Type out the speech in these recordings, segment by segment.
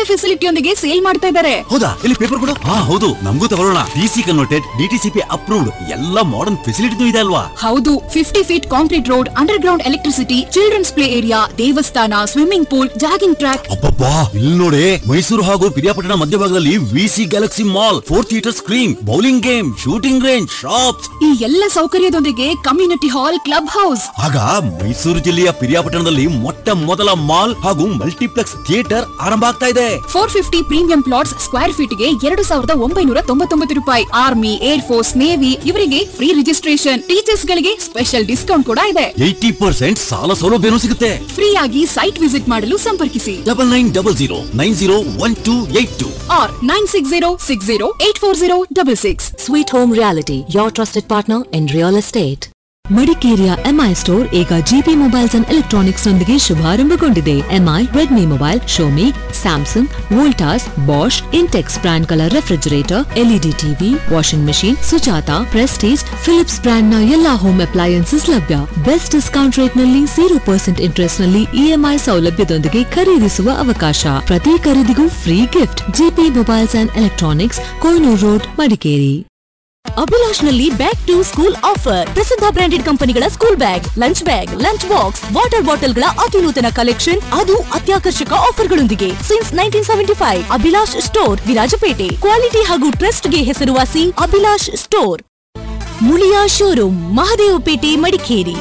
ಫೆಸಿಲಿಟಿಯೊಂದಿಗೆ sale ಮಾಡ್ತಾ ಇದ್ದಾರೆ ಹೌದಾ ಇಲ್ಲಿ ಪೇಪರ್ ಕೊಡು ಹಾ ಹೌದು ನಮಗೂ ತಗೊಳ್ಳೋಣ ಡಿಸಿ ಕನ್ವರ್ಟೆಡ್ ಡಿಟಿಸಿಪಿ ಅಪ್ರೂವ್ಡ್ ಎಲ್ಲ ಮಾಡರ್ನ್ ಫೆಸಿಲಿಟಿನೂ ಇದೆ ಅಲ್ವಾ ಹೌದು fifty feet concrete road underground electricity children's play area ದೇವಸ್ಥಾನ ಸ್ವಿಮ್ಮಿಂಗ್ ಪೂಲ್ ಜಾಗಿಂಗ್ ಟ್ರ್ಯಾಕ್ ಅಬ್ಬಬ್ಬಾ ಇಲ್ಲಿ ನೋಡಿ ಮೈಸೂರು ಹಾಗೂ ಪಿರಿಯಾಪಟ್ಟಣ ಮಧ್ಯಭಾಗದಲ್ಲಿ VC Galaxy mall four theatre screen bowling game shooting range shops ಈ ಎಲ್ಲ ಸೌಕರ್ಯದೊಂದಿಗೆ ಕಮ್ಯುನಿಟಿ ಹಾಲ್ ಕ್ಲಬ್ ಹೌಸ್ ಆಗ ಮೈಸೂರು ಜಿಲ್ಲೆಯ ಪಿರಿಯಾಪಟ್ಟಣದಲ್ಲಿ ಮೊಟ್ಟ ಮೊದಲ ಮಾಲ್ ಹಾಗೂ ಮಲ್ಟಿಪ್ಲೆಕ್ಸ್ ಥಿಯೇಟರ್ ಆರಂಭ ಆಗ್ತಾ ಇದೆ four fifty premium plots square feet ಗೆ ಎರಡು ಸಾವಿರದ ಒಂಬೈನೂರ ತೊಂಬತ್ತೊಂಬತ್ತು ರೂಪಾಯಿ ಆರ್ಮಿ ಏರ್ ಫೋರ್ಸ್ ನೇವಿ ಇವರಿಗೆ ಫ್ರೀ ರಿಜಿಸ್ಟ್ರೇಷನ್ ಟೀಚರ್ಸ್ ಗಳಿಗೆ ಸ್ಪೆಷಲ್ ಡಿಸ್ಕೌಂಟ್ ಕೂಡ ಇದೆ ಏಯ್ಟಿ ಪರ್ಸೆಂಟ್ ಸಾಲ ಸೌಲಭ್ಯನೂ ಸಿಗುತ್ತೆ ಫ್ರೀ ಆಗಿ ಸೈಟ್ ವಿಸಿಟ್ ಮಾಡಲು ಸಂಪರ್ಕಿಸಿ double nine double zero nine zero one two eight two or nine six zero six zero eight four zero double six Sweet Home Reality, your trusted partner in real estate. ಮಡಿಕೇರಿಯ Mi store ಈಗ GP mobiles and electronics ನೊಂದಿಗೆ ಶುಭಾರಂಭಗೊಂಡಿದೆ Mi Redmi mobile Xiaomi Samsung Voltas Bosch Intex brand ಗಳ refrigerator LED TV washing machine Sujata Prestige Philips brand ನ ಎಲ್ಲಾ home appliances ಲಭ್ಯ best discount rate ನಲ್ಲಿ zero percent interest ನಲ್ಲಿ ಇಎಂಐ ಸೌಲಭ್ಯದೊಂದಿಗೆ ಖರೀದಿಸುವ ಅವಕಾಶ ಪ್ರತಿ ಖರೀದಿಗೂ free gift GP mobiles and electronics Kohinoor road Madikeri Abhilash ನಲ್ಲಿ ಬ್ಯಾಕ್ ಟು ಸ್ಕೂಲ್ ಆಫರ್ ಪ್ರಸಿದ್ಧ ಬ್ರಾಂಡೆಡ್ ಕಂಪನಿಗಳ school bag lunch bag lunch box water bottle ಗಳ ಅತಿನೂತನ ಕಲೆಕ್ಷನ್ ಅದು ಅತ್ಯಾಕರ್ಷಕ ಆಫರ್ಗಳೊಂದಿಗೆ since nineteen seventy five Abhilash store Virajpet quality ಹಾಗೂ ಟ್ರಸ್ಟ್ ಗೆ ಹೆಸರುವಾಸಿ Abhilash store Muliya showroom Mahadevpet Madikeri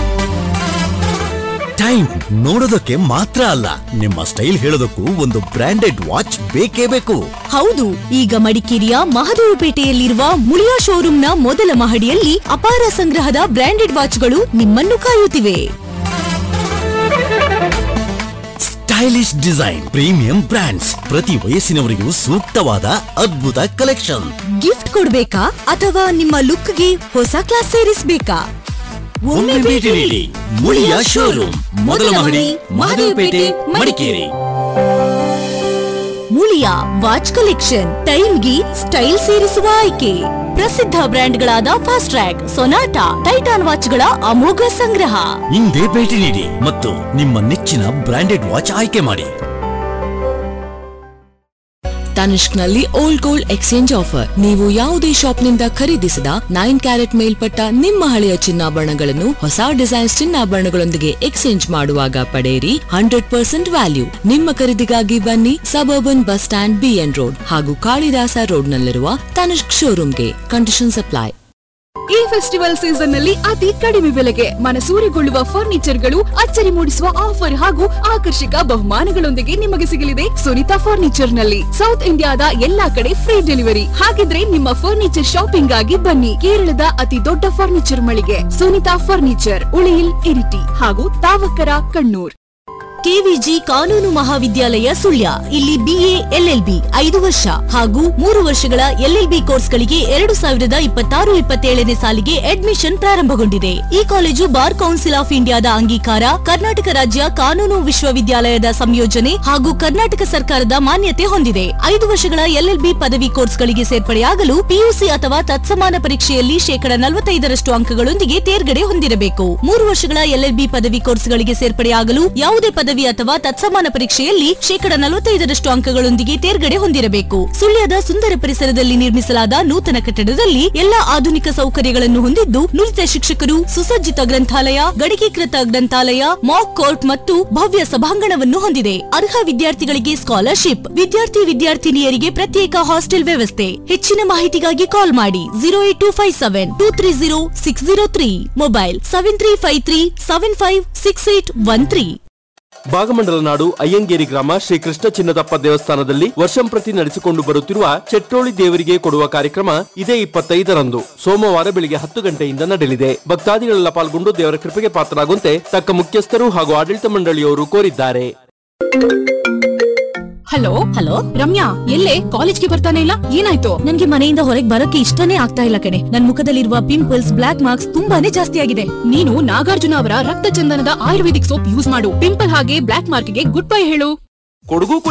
time ನೋಡೋದಕ್ಕೆ ಮಾತ್ರ ಅಲ್ಲ ನಿಮ್ಮ ಸ್ಟೈಲ್ ಹೇಳೋದಕ್ಕೂ ಒಂದು ಬ್ರಾಂಡೆಡ್ ವಾಚ್ ಬೇಕೇ ಬೇಕು ಹೌದು ಈಗ ಮಡಿಕೇರಿಯ ಮಹದೇವಪೇಟೆಯಲ್ಲಿರುವ ಮುಳಿಯಾ ಶೋರೂಮ್ನ ಮೊದಲ ಮಹಡಿಯಲ್ಲಿ ಅಪಾರ ಸಂಗ್ರಹದ ಬ್ರಾಂಡೆಡ್ ವಾಚ್ಗಳು ನಿಮ್ಮನ್ನು ಕಾಯುತ್ತಿವೆ ಸ್ಟೈಲಿಶ್ ಡಿಸೈನ್ ಪ್ರೀಮಿಯಂ ಬ್ರಾಂಡ್ಸ್ ಪ್ರತಿ ವಯಸ್ಸಿನವರಿಗೂ ಸೂಕ್ತವಾದ ಅದ್ಭುತ ಕಲೆಕ್ಷನ್ ಗಿಫ್ಟ್ ಕೊಡ್ಬೇಕಾ ಅಥವಾ ನಿಮ್ಮ ಲುಕ್ಗೆ ಹೊಸ ಕ್ಲಾಸ್ ಸೇರಿಸ್ಬೇಕಾ ಒಮ್ಮೆ ಭೇಟಿ ನೀಡಿ ಮುಳಿಯ ಶೋರೂಮ್ ಮೊದಲ ಮಹಡಿ ಮಹದೇವಪೇಟೆ ಮಡಿಕೇರಿ ಮುಳಿಯಾ ವಾಚ್ ಕಲೆಕ್ಷನ್ ಟೈಮ್ಗೆ ಸ್ಟೈಲ್ ಸೇರಿಸುವ ಆಯ್ಕೆ ಪ್ರಸಿದ್ಧ ಬ್ರ್ಯಾಂಡ್ಗಳಾದ ಫಾಸ್ಟ್ ಟ್ರ್ಯಾಕ್ ಸೊನಾಟಾ ಟೈಟಾನ್ ವಾಚ್ಗಳ ಅಮೋಘ ಸಂಗ್ರಹ ಹಿಂದೆ ಭೇಟಿ ನೀಡಿ ಮತ್ತು ನಿಮ್ಮ ನೆಚ್ಚಿನ ಬ್ರಾಂಡೆಡ್ ವಾಚ್ ಆಯ್ಕೆ ಮಾಡಿ ತನಿಷ್ಕ್ನಲ್ಲಿ ಓಲ್ಡ್ ಗೋಲ್ಡ್ ಎಕ್ಸ್ಚೇಂಜ್ ಆಫರ್ ನೀವು ಯಾವುದೇ ಶಾಪ್ನಿಂದ ಖರೀದಿಸಿದ ನೈನ್ ಕ್ಯಾರೆಟ್ ಮೇಲ್ಪಟ್ಟ ನಿಮ್ಮ ಹಳೆಯ ಚಿನ್ನಾಭರಣಗಳನ್ನು ಹೊಸ ಡಿಸೈನ್ಸ್ ಚಿನ್ನಾಭರಣಗಳೊಂದಿಗೆ ಎಕ್ಸ್ಚೇಂಜ್ ಮಾಡುವಾಗ ಪಡೆಯಿರಿ ಹಂಡ್ರೆಡ್ ಪರ್ಸೆಂಟ್ ವ್ಯಾಲ್ಯೂ ನಿಮ್ಮ ಖರೀದಿಗಾಗಿ ಬನ್ನಿ suburban bus stand BN road ಹಾಗೂ ಕಾಳಿದಾಸ ರೋಡ್ನಲ್ಲಿರುವ ತನಿಷ್ಕ್ ಶೋರೂಮ್ಗೆ ಕಂಡೀಷನ್ಸ್ ಅಪ್ಲೈ ಈ ಫೆಸ್ಟಿವಲ್ ಸೀಸನ್ ನಲ್ಲಿ ಅತಿ ಕಡಿಮೆ ಬೆಲೆಗೆ ಮನಸೂರೆಗೊಳ್ಳುವ ಫರ್ನಿಚರ್ ಗಳು ಅಚ್ಚರಿ ಮೂಡಿಸುವ ಆಫರ್ ಹಾಗೂ ಆಕರ್ಷಕ ಬಹುಮಾನಗಳೊಂದಿಗೆ ನಿಮಗೆ ಸಿಗಲಿದೆ ಸುನಿತಾ ಫರ್ನಿಚರ್ ನಲ್ಲಿ ಸೌತ್ ಇಂಡಿಯಾದ ಎಲ್ಲಾ ಕಡೆ ಫ್ರೀ ಡೆಲಿವರಿ ಹಾಗಿದ್ರೆ ನಿಮ್ಮ ಫರ್ನಿಚರ್ ಶಾಪಿಂಗ್ ಆಗಿ ಬನ್ನಿ ಕೇರಳದ ಅತಿ ದೊಡ್ಡ ಫರ್ನಿಚರ್ ಮಳಿಗೆ ಸುನಿತಾ ಫರ್ನಿಚರ್ ಉಳಿಯಿಲ್ ಇರಿಟಿ ಹಾಗೂ ತಾವಕರ ಕಣ್ಣೂರ್ ಕೆವಿಜಿ ಕಾನೂನು ಮಹಾವಿದ್ಯಾಲಯ ಸುಳ್ಯ ಇಲ್ಲಿ ಬಿಎ ಎಲ್ಎಲ್ಬಿ ಐದು ವರ್ಷ ಹಾಗೂ ಮೂರು ವರ್ಷಗಳ ಎಲ್ಎಲ್ಬಿ ಕೋರ್ಸ್ಗಳಿಗೆ ಎರಡು ಸಾವಿರದ ಇಪ್ಪತ್ತಾರು ಇಪ್ಪತ್ತೇಳನೇ ಸಾಲಿಗೆ ಅಡ್ಮಿಷನ್ ಪ್ರಾರಂಭಗೊಂಡಿದೆ ಈ ಕಾಲೇಜು ಬಾರ್ ಕೌನ್ಸಿಲ್ ಆಫ್ ಇಂಡಿಯಾದ ಅಂಗೀಕಾರ ಕರ್ನಾಟಕ ರಾಜ್ಯ ಕಾನೂನು ವಿಶ್ವವಿದ್ಯಾಲಯದ ಸಂಯೋಜನೆ ಹಾಗೂ ಕರ್ನಾಟಕ ಸರ್ಕಾರದ ಮಾನ್ಯತೆ ಹೊಂದಿದೆ ಐದು ವರ್ಷಗಳ ಎಲ್ಎಲ್ಬಿ ಪದವಿ ಕೋರ್ಸ್ಗಳಿಗೆ ಸೇರ್ಪಡೆಯಾಗಲು ಪಿಯುಸಿ ಅಥವಾ ತತ್ಸಮಾನ ಪರೀಕ್ಷೆಯಲ್ಲಿ ಶೇಕಡ ನಲವತ್ತೈದರಷ್ಟು ಅಂಕಗಳೊಂದಿಗೆ ತೇರ್ಗಡೆ ಹೊಂದಿರಬೇಕು ಮೂರು ವರ್ಷಗಳ ಎಲ್ಎಲ್ಬಿ ಪದವಿ ಕೋರ್ಸ್ಗಳಿಗೆ ಸೇರ್ಪಡೆಯಾಗಲು ಯಾವುದೇ ಪದವಿ ಅಥವಾ ತತ್ಸಮಾನ ಪರೀಕ್ಷೆಯಲ್ಲಿ ಶೇಕಡ ನಲವತ್ತೈದರಷ್ಟು ಅಂಕಗಳೊಂದಿಗೆ ತೇರ್ಗಡೆ ಹೊಂದಿರಬೇಕು ಸುಳ್ಯದ ಸುಂದರ ಪರಿಸರದಲ್ಲಿ ನಿರ್ಮಿಸಲಾದ ನೂತನ ಕಟ್ಟಡದಲ್ಲಿ ಎಲ್ಲಾ ಆಧುನಿಕ ಸೌಕರ್ಯಗಳನ್ನು ಹೊಂದಿದ್ದು ನುರಿತ ಶಿಕ್ಷಕರು ಸುಸಜ್ಜಿತ ಗ್ರಂಥಾಲಯ ಗಡಿಕೀಕೃತ ಗ್ರಂಥಾಲಯ ಮಾಕ್ ಕೋರ್ಟ್ ಮತ್ತು ಭವ್ಯ ಸಭಾಂಗಣವನ್ನು ಹೊಂದಿದೆ ಅರ್ಹ ವಿದ್ಯಾರ್ಥಿಗಳಿಗೆ ಸ್ಕಾಲರ್ಶಿಪ್ ವಿದ್ಯಾರ್ಥಿ ವಿದ್ಯಾರ್ಥಿನಿಯರಿಗೆ ಪ್ರತ್ಯೇಕ ಹಾಸ್ಟೆಲ್ ವ್ಯವಸ್ಥೆ ಹೆಚ್ಚಿನ ಮಾಹಿತಿಗಾಗಿ ಕಾಲ್ ಮಾಡಿ zero eight two five seven two three zero six zero three mobile seven three five three seven five six eight one three Bhagamandala ನಾಡು ಅಯ್ಯಂಗೇರಿ ಗ್ರಾಮ ಶ್ರೀ ಕೃಷ್ಣ ಚಿನ್ನದಪ್ಪ ದೇವಸ್ಥಾನದಲ್ಲಿ ವರ್ಷಂಪ್ರತಿ ನಡೆಸಿಕೊಂಡು ಬರುತ್ತಿರುವ ಚೆಟ್ಟೋಳಿ ದೇವರಿಗೆ ಕೊಡುವ ಕಾರ್ಯಕ್ರಮ ಇದೇ ಇಪ್ಪತ್ತೈದರಂದು ಸೋಮವಾರ ಬೆಳಿಗ್ಗೆ ಹತ್ತು ಗಂಟೆಯಿಂದ ನಡೆಯಲಿದೆ ಭಕ್ತಾದಿಗಳೆಲ್ಲ ಪಾಲ್ಗೊಂಡು ದೇವರ ಕೃಪೆಗೆ ಪಾತ್ರರಾಗುವಂತೆ ತಕ್ಕ ಮುಖ್ಯಸ್ಥರು ಹಾಗೂ ಆಡಳಿತ ಮಂಡಳಿಯವರು ಕೋರಿದ್ದಾರೆ ಹಲೋ ಹಲೋ ರಮ್ಯಾ ಎಲ್ಲೇ ಕಾಲೇಜ್ಗೆ ಬರ್ತಾನೆ ಇಲ್ಲ ಏನಾಯ್ತು ನನ್ಗೆ ಮನೆಯಿಂದ ಹೊರಗೆ ಬರಕ್ಕೆ ಇಷ್ಟನೇ ಆಗ್ತಾ ಇಲ್ಲ ಕಣೆ ನನ್ ಮುಖದಲ್ಲಿರುವ ಪಿಂಪಲ್ಸ್ ಬ್ಲಾಕ್ ಮಾರ್ಕ್ಸ್ ತುಂಬಾನೇ ಜಾಸ್ತಿ ಆಗಿದೆ ನೀನು ನಾಗಾರ್ಜುನ ಅವರ ರಕ್ತ ಚಂದನದ ಆಯುರ್ವೇದಿಕ್ ಸೋಪ್ ಯೂಸ್ ಮಾಡು ಪಿಂಪಲ್ ಹಾಗೆ ಬ್ಲಾಕ್ ಮಾರ್ಕ್ ಗೆ ಗುಡ್ ಬೈ ಹೇಳು ಕೊಡಗು